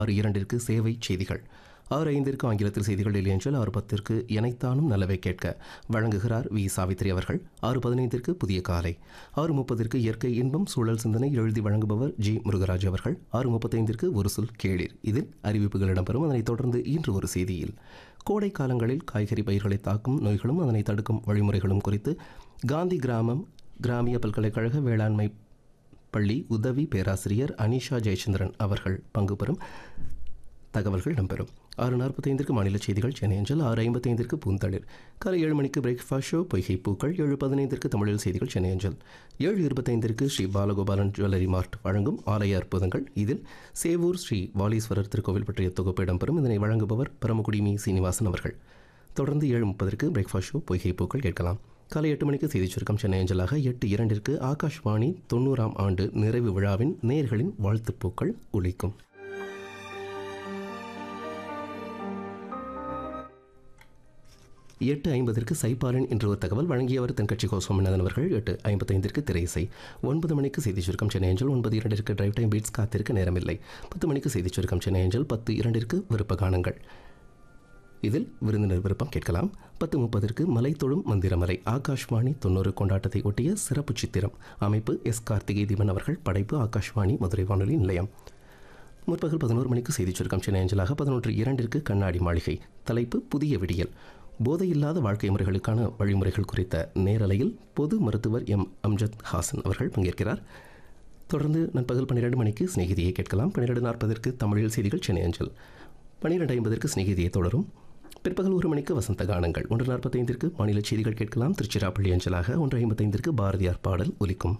ஆறு இரண்டிற்கு சேவை செய்திகள் ஆறு ஐந்திற்கு ஆங்கிலத்தில் செய்திகள் டெல்லி அஞ்சல் ஆறு பத்திற்கு இணைத்தானும் நல்லவை கேட்க வழங்குகிறார் வி சாவித்ரி அவர்கள் ஆறு பதினைந்திற்கு புதிய காலை ஆறு முப்பதிற்கு இயற்கை இன்பம் சூழல் சிந்தனை எழுதி வழங்குபவர் ஜி முருகராஜ் அவர்கள் ஆறு முப்பத்தைந்திற்கு ஒரு சொல் கேளீர் இதில் அறிவிப்புகள் இடம்பெறும் அதனைத் தொடர்ந்து இன்று ஒரு செய்தியில் கோடை காலங்களில் காய்கறி பயிர்களை தாக்கும் நோய்களும் அதனை தடுக்கும் வழிமுறைகளும் குறித்து காந்தி கிராமம் கிராமிய பல்கலைக்கழக வேளாண்மை பள்ளி உதவி பேராசிரியர் அனிஷா ஜெயச்சந்திரன் அவர்கள் பங்கு பெறும் தகவல்கள் இடம்பெறும் ஆறு நாற்பத்தைந்திற்கு மாநில செய்திகள் சென்னை அஞ்சல் ஆறு ஐம்பத்தைந்திற்கு பூந்தளிர் காலை ஏழு மணிக்கு பிரேக்ஃபாஸ்ட் ஷோ பொய்கை பூக்கள் ஏழு பதினைந்திற்கு தமிழில் செய்திகள் சென்னை அஞ்சல் ஏழு இருபத்தைந்திற்கு ஸ்ரீ பாலகோபாலன் ஜுவல்லரி மார்ட் வழங்கும் ஆலய அற்புதங்கள் இதில் சேவூர் ஸ்ரீ வாலீஸ்வரர் திருக்கோவில் பற்றிய தொகுப்பு இடம்பெறும் இதனை வழங்குபவர் பரமக்குடி மீ சீனிவாசன் அவர்கள் தொடர்ந்து ஏழு முப்பதற்கு பிரேக்ஃபாஸ்ட் ஷோ பொய்கை பூக்கள் கேட்கலாம் காலை எட்டு மணிக்கு செய்தி சுருக்கம் சென்னை அஞ்சலாக எட்டு இரண்டிற்கு ஆகாஷ்வாணி தொண்ணூறாம் ஆண்டு நிறைவு விழாவின் நேர்களின் வாழ்த்துப்பூக்கள் ஒலிக்கும் எட்டு ஐம்பதற்கு சைப்பாலன் என்ற ஒரு தகவல் வழங்கியவர் தென்கட்சி கோ சோமநாதன் அவர்கள் எட்டு ஐம்பத்தைந்திற்கு திரை இசை ஒன்பது மணிக்கு செய்தி சுருக்கம் சென்னை அஞ்சல் ஒன்பது இரண்டிற்கு டிரைவ் டைம் பீட்ஸ் காத்திருக்க நேரமில்லை பத்து மணிக்கு செய்தி சுருக்கம் சென்னை அஞ்சல் பத்து இரண்டிற்கு விருப்ப காணுங்கள் இதில் விருந்தினர் விருப்பம் கேட்கலாம் பத்து முப்பதற்கு மலை தொழும் மந்திரமலை ஆகாஷ்வாணி தொண்ணூறு கொண்டாட்டத்தை ஒட்டிய சிறப்பு சித்திரம் அமைப்பு எஸ் கார்த்திகை தீபன் அவர்கள் படைப்பு ஆகாஷ்வாணி மதுரை வானொலி நிலையம் முற்பகல் பதினோரு மணிக்கு செய்திச் சுருக்கம் சென்னை அஞ்சலாக பதினொன்று இரண்டிற்கு கண்ணாடி மாளிகை தலைப்பு புதிய விடியல் போதையில்லாத வாழ்க்கை முறைகளுக்கான வழிமுறைகள் குறித்த நேரலையில் பொது மருத்துவர் எம் அம்ஜத் ஹாசன் அவர்கள் பங்கேற்கிறார் தொடர்ந்து நண்பகல் பன்னிரெண்டு மணிக்கு சிநேகிதியை கேட்கலாம் பன்னிரெண்டு நாற்பதற்கு தமிழில் செய்திகள் சென்னை அஞ்சல் பன்னிரெண்டு ஐம்பதற்கு சிநேகிதியை தொடரும் பிற்பகல் ஒரு மணிக்கு வசந்த கானங்கள் ஒன்று நாற்பத்தைந்திற்கு மாநில செய்திகள் கேட்கலாம் திருச்சிராப்பள்ளி அஞ்சலாக ஒன்று ஐம்பத்தைந்திற்கு பாரதியார் பாடல் ஒலிக்கும்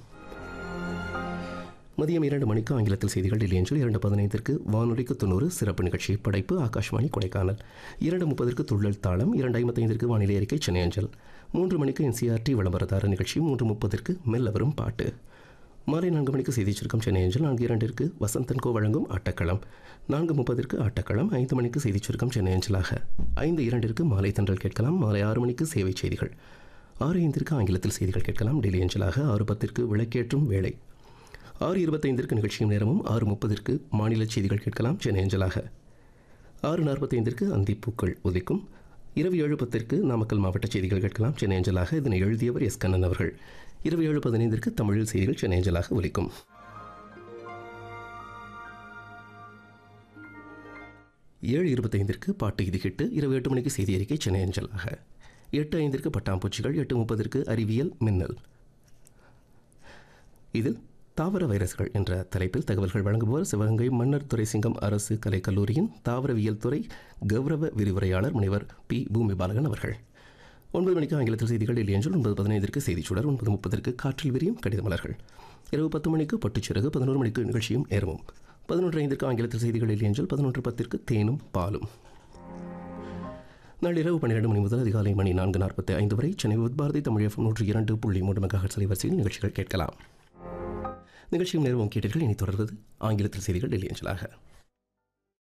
மதியம் இரண்டு மணிக்கு ஆங்கிலத்தில் செய்திகள் டெல்லி அஞ்சல் இரண்டு பதினைந்திற்கு வானொலிக்கு தொண்ணூறு சிறப்பு நிகழ்ச்சி படைப்பு ஆகாஷ்வாணி கொடைக்கானல் இரண்டு முப்பதற்கு துள்ளல் தாளம் இரண்டு ஐம்பத்தைந்திற்கு வானிலை அறிக்கை சென்னை அஞ்சல் மூன்று மணிக்கு என்சிஆர்டி விளம்பரதார நிகழ்ச்சி மூன்று முப்பதற்கு மெல்ல வரும் பாட்டு மாலை நான்கு மணிக்கு செய்தி சுருக்கம் சென்னை அஞ்சல் நான்கு இரண்டிற்கு வசந்தன் கோ வழங்கும் ஆட்டக்களம் நான்கு முப்பதற்கு ஆட்டக்களம் ஐந்து மணிக்கு செய்தி சுருக்கம் சென்னை அஞ்சலாக ஐந்து இரண்டிற்கு மாலை தன்றல் கேட்கலாம் மாலை ஆறு மணிக்கு சேவை செய்திகள் ஆறு ஐந்திற்கு ஆங்கிலத்தில் செய்திகள் கேட்கலாம் டெல்லி அஞ்சலாக ஆறு பத்திற்கு விளக்கேற்றும் வேலை ஆறு இருபத்தைந்திற்கு நிகழ்ச்சியும் நேரமும் ஆறு முப்பதிற்கு மாநில செய்திகள் கேட்கலாம் சென்னை அஞ்சலாக ஆறு நாற்பத்தைந்திற்கு அந்திப்பூக்கள் உதிக்கும் இரவு ஏழு பத்திற்கு நாமக்கல் மாவட்ட செய்திகள் கேட்கலாம் சென்னை அஞ்சலாக இதனை எழுதியவர் எஸ் கண்ணன் அவர்கள் இரவு ஏழு பதினைந்திற்கு தமிழில் செய்திகள் சென்னை அஞ்சலாக ஒலிக்கும் ஏழு இருபத்தைந்திற்கு பாட்டு இது கிட்டு இரவு எட்டு மணிக்கு செய்தி அறிக்கை சென்னை அஞ்சலாக எட்டு ஐந்திற்கு பட்டாம்பூச்சிகள் எட்டு முப்பதற்கு அறிவியல் மின்னல் இதில் தாவர வைரஸ்கள் என்ற தலைப்பில் தகவல்கள் வழங்குபவர் சிவகங்கை மன்னர் துரைசிங்கம் அரசு கலைக்கல்லூரியின் தாவரவியல் துறை கௌரவ விரிவுரையாளர் முனைவர் பி பூமி பாலகன் அவர்கள் ஒன்பது மணிக்கு ஆங்கிலத்தில் செய்திகள் இல்லை என்றால் ஒன்பது பதினைந்திற்கு செய்திச் சுடர் ஒன்பது முப்பதற்கு காற்றில் விரியும் கடித மலர்கள் இரவு பத்து மணிக்கு பட்டுச்சிறகு பதினோரு மணிக்கு நிகழ்ச்சியும் நேரமும் பதினொன்று ஐந்திற்கு ஆங்கிலத்தில் செய்திகள் இல்லை என்றால் பதினொன்று பத்திற்கு தேனும் பாலும் நாளிரவு பன்னிரண்டு மணி முதல் அதிகாலை மணி நான்கு நாற்பத்தி ஐந்து வரை சென்னை உத்பாரதி தமிழ் எஃப்எம் நூற்றி இரண்டு புள்ளி மூன்று மெகாஹெட் அலைவரிசையில் நிகழ்ச்சிகள் கேட்கலாம் நிகழ்ச்சியும் நேரம் கேட்டீர்கள் இனி தொடர்வது ஆங்கிலத்தில் செய்திகள் டெல்லி அஞ்சலாக